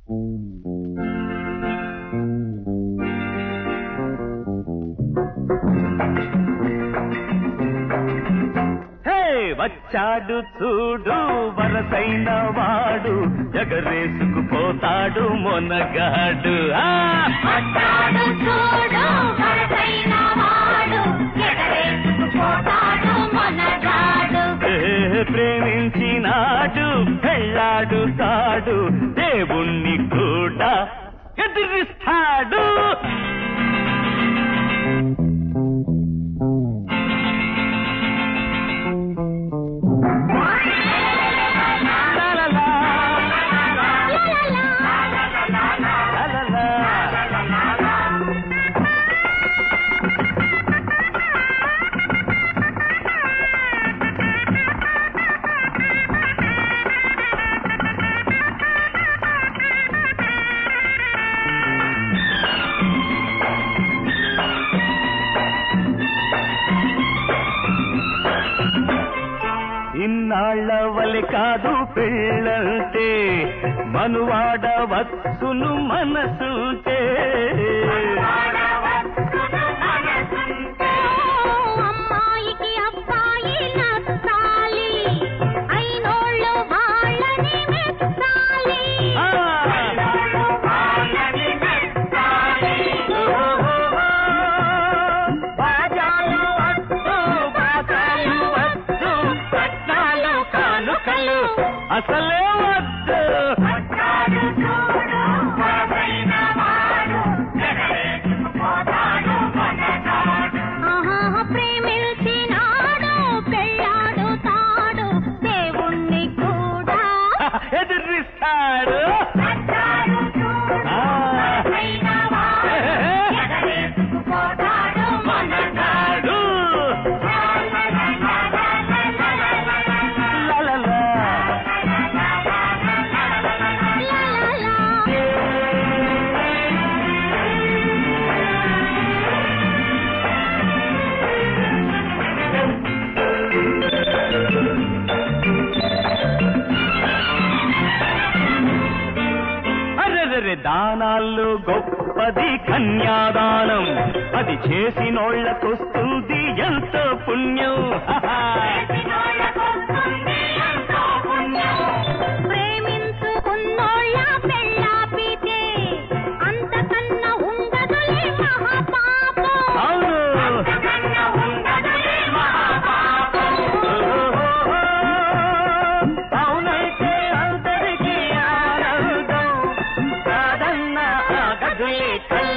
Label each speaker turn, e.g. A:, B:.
A: హే వచ్చాడు చూడు వరసైన వాడు ఎగరేసుకుపోతాడు మొనగాడు ఆ!
B: వచ్చాడు చూడు వరసైన వాడు ఎగరేసుకుపోతాడు మొనగాడు
A: ఏ ప్రేమించినాడు పెళ్ళాడుతాడు దేవుణ్ణి కూడా ఎదిరిస్తాడు లాలాలా, లాలాలా. ఇన్నాళ్ళ వలె కాదు పెళ్ళంటే మనువాడ వత్సును మనసుంటే
B: అమ్మాయికి అబ్బాయి నచ్చాలి అయినోళ్ళు వాళ్ళని మెచ్చాలి
A: ఆ! బాజాలు వద్దు, బాజాలు వద్దు, పట్నాలు కానుకలు అసలే వద్దు
B: ఆహా ప్రేమించినాడు పెళ్ళాడుతాడు దేవుణ్ణి కూడా
A: ఎదిరిస్తాడు ఆ! మనగాడు లలలా. అరెరెరె దానాల్లో గొప్పది కన్యాదానం అది చేసినోళ్ళకొస్తుంది ఎంతో పుణ్యం
B: ప్రేమించుకున్నోళ్ళ పెళ్ళాపితే అంతకన్నా ఉండదులే మహాపాపం
A: అవును అవునైతే అందరికీ ఆనందం కాదన్న ఆగదులే కల